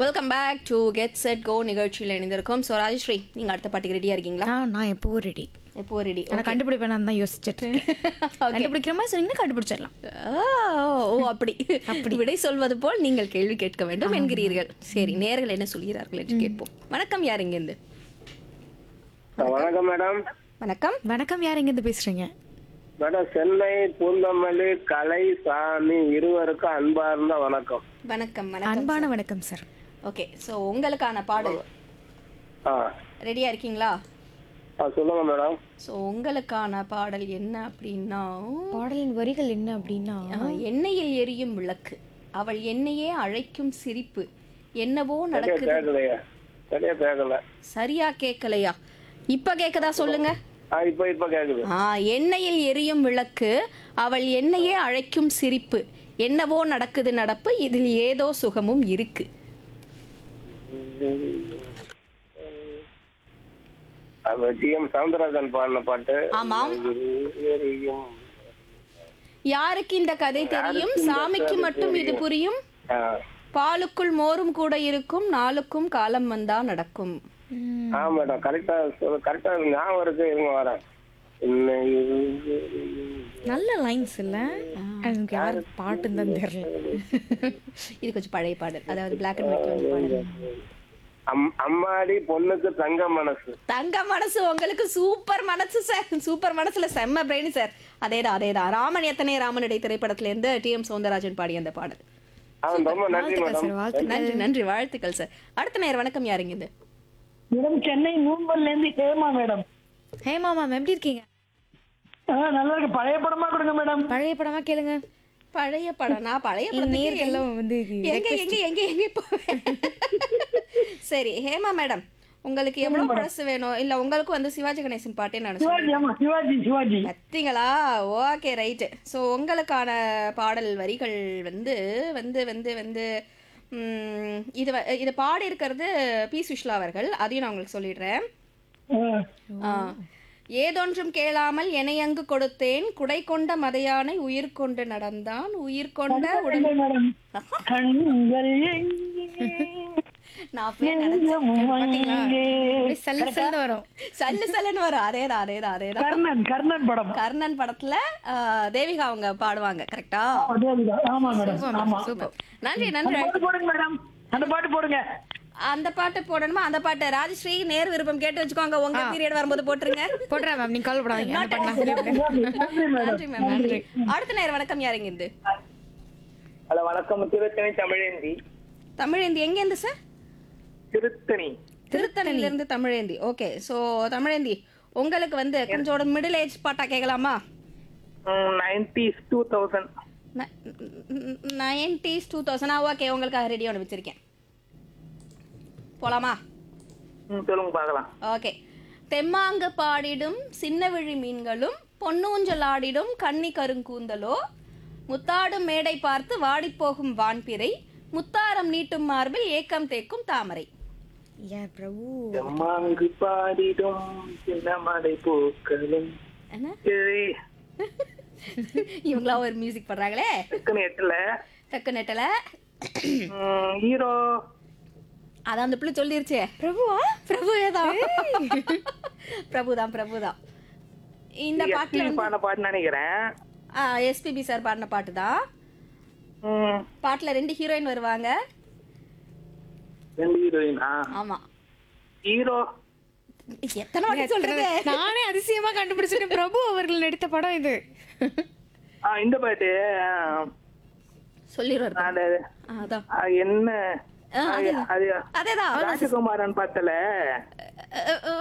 Welcome back to get set go நிகழ்ச்சியில் இணைந்திருக்கோம் so Rajashree நீங்கள் அடுத்த பாட்டுக்கு ரெடியாக இருக்கீங்களா ஆ நான் எப்போ ரெடி எப்போ ரெடி நான் கண்டுபிடிப்பேன் தான் யோசிச்சுட்டு கண்டுபிடிக்கிற மாதிரி சொன்னீங்கன்னா கண்டுபிடிச்சிடலாம் ஓ அப்படி அப்படி விடை சொல்வது போல் நீங்கள் கேள்வி கேட்க வேண்டும் என்கிறீர்கள் சரி நேர்கள் என்ன சொல்கிறார்கள் என்று கேட்போம் வணக்கம் யார் இங்கேருந்து வணக்கம் மேடம் வணக்கம் வணக்கம் யார் எங்கேருந்து பேசுறீங்க மேடம் சென்னை பூந்தமல்லி கலை சாமி இருவருக்கும் அன்பார்ந்த வணக்கம் வணக்கம் வணக்கம் அன்பான வணக்கம் சார் ஓகே ஸோ உங்களுக்கான பாடல் ஆ ரெடியாக இருக்கீங்களா ஆ சொல்லுங்க மேடம் ஸோ உங்களுக்கான பாடல் என்ன அப்படின்னா பாடலின் வரிகள் என்ன அப்படின்னா ஆ, எண்ணெயில் எரியும் விளக்கு அவள் என்னையே அழைக்கும் சிரிப்பு என்னவோ சரியா நடக்குது கேட்கலையா சரியா கேட்கல சரியா கேட்கலையா இப்ப கேக்குதா சொல்லுங்க ஆ இப்ப இப்ப கேக்குது ஆ எண்ணெயில் எரியும் விளக்கு அவள் என்னையே அழைக்கும் சிரிப்பு என்னவோ நடக்குது நடப்பு இதில் ஏதோ சுகமும் இருக்கு அது டி எம் சவுந்தரராஜன் பாடின பாட்டு ஆமாம் எரியும். யாருக்கு இந்த கதை தெரியும் சாமிக்கு மட்டும் இது புரியும் ஆ. பாலுக்குள் மோரும் கூட இருக்கும் நாளுக்கும் காலம் வந்தா நடக்கும் ஆ மேடம் கரெக்டா கரெக்டா ஞாபகம் இருக்கு இருங்க வரேன் இன்னை நல்ல லைன்ஸ் இல்ல எனக்கு யார் பாட்டுன்னு தான் தெரியல இது கொஞ்சம் பழைய பாடல் அதாவது பிளாக் அண்ட் ஒயிட்ல வந்து பாடல் அம்- அம்மாடி பொண்ணுக்கு தங்க மனசு தங்க மனசு உங்களுக்கு சூப்பர் மனசு சார் சூப்பர் மனசுல செம்ம பிரெயின் சார் அதேதான் அதேதான் ராமன் எத்தனை ராமனுடைய திரைப்படத்துல இருந்து டி எம் சௌந்தரராஜன் பாடிய அந்த பாடல் ஆ ரொம்ப நன்றி வாழ்த்துக்கள் மேடம் சார் வாழ்த்து நன்றி நன்றி வாழ்த்துக்கள் சார் அடுத்த நேரம் வணக்கம் யாருங்க இது மேடம் சென்னை நூம்பல்ல இருந்து ஹேமா மேடம் ஹேமா மேம் எப்படி இருக்கீங்க ஆ, நல்லா இருக்கு பழைய படமா கொடுங்க மேடம் பழைய படமா கேளுங்க பழைய படம் நான் பழைய படத்துக்கு நேர்கள்லாம் வந்து எங்க எங்க எங்க எங்க போவேன் சரி ஹேமா மேடம் உங்களுக்கு எவ்வளவு பழசு வேணும் இல்ல உங்களுக்கு வந்து சிவாஜி கணேசன் பாட்டே நான் சிவாஜி ஆமா சிவாஜி சிவாஜி கத்திங்களா ஓகே ரைட்டு ஸோ உங்களுக்கான பாடல் வரிகள் வந்து வந்து வந்து வந்து ம், இது வ- இது பாடி இருக்கிறது பி சுஷ்லா அவர்கள் அதையும் நான் உங்களுக்கு சொல்லிடுறேன் ஆ, ஆ. ஏதொன்றும் கேளாமல் எனையங்கு கொடுத்தேன் குடை கொண்ட மதையானை உயிர் கொண்டு நடந்தான் உயிர் கொண்ட உடல் இல்லை மேடம் கண்கள் எங்கே? நான் அப்படியே நினைச்சேன். பாத்தீங்களா? எங்கே? அப்படியே சல்லு சல்லு வரும் சல்லு சல்லுன்னு வரும் அதேதான் அதேதான் அதேதான் கர்ணன் கர்ணன் படம் கர்ணன் படத்துல ஆ, தேவிகா அவங்க பாடுவாங்க கரெக்டா அதே அதுதான். ஆமா மேடம் ஆமா நன்றி அந்த நன்றி பாட்டு போடுங்க மேடம் அந்த பாட்டு போடுங்க அந்த பாட்டு போடணுமா அந்த பாட்டு ராஜஸ்ரீ நேர் விருப்பம் கேட்டு வச்சுக்கோங்க உங்க பீரியட் வரும்போது போட்டுருங்க போடுறேன் மேம் நீங்க கவலைப்படாதீங்க அந்த பாட்டு நான் சொல்லிடுறேன் நன்றி மேடம் நன்றி மேம் நன்றி அடுத்த நேரம் வணக்கம் யாருங்க இருந்து ஹலோ வணக்கம் திருத்தணி தமிழேந்தி தமிழேந்தி எங்க இருந்து சார் திருத்தணி திருத்தணில இருந்து தமிழேந்தி ஓகே சோ தமிழேந்தி உங்களுக்கு வந்து கொஞ்சம் மிடில் ஏஜ் பாட்டா கேட்கலாமா nineties two thousand nineties two thousand okay உங்களுக்காக ரெடி ஒன்று வச்சிருக்கேன் போலாமா சொல்லுங்க பார்க்கலாம் ஓகே தெம்மாங்கு பாடிடும் சின்னவிழி மீன்களும் பொன்னூஞ்சல் ஆடிடும் கன்னி கருங்கூந்தலோ முத்தாடும் மேடை பார்த்து வாடிப்போகும் வான்பிறை முத்தாரம் நீட்டும் மார்பில் ஏக்கம் தேக்கும் தாமரை யார் பிரபு செம்மாங்கு பாடிடும் சின்னமடை பூக்களும் என்ன கிழி. இவங்களா ஒரு மியூசிக் பண்றாங்களே டக்குன்னு எட்டுல டக்கு நெட்டல ம், ஹீரோ அதான் அந்த பிள்ளை சொல்லிருச்சே பிரபுவா பிரபுவே தான் பிரபுதான் பிரபுதான் இந்த பாட்டுல எஸ்பி வந்து பாடின பாட்டு நினைக்கிறேன் எஸ்பிபி சார் பாடின பாட்டு தான் ம், பாட்டுல ரெண்டு ஹீரோயின் வருவாங்க ரெண்டு ஹீரோயினா ஆமா ஹீரோ எத்தனை வாட்டி சொல்றது நானே அதிசயமா கண்டுபிடிச்சிட்டேன் பிரபு அவர்கள் நடித்த படம் இது ஆ இந்த பாட்டு ஆ, சொல்லிடுவாரு அது அதான் ஆ, என்ன ஆ, அது அது அதேதான் ராஜகுமாரன் பாட்டல அஹ், அஹ்,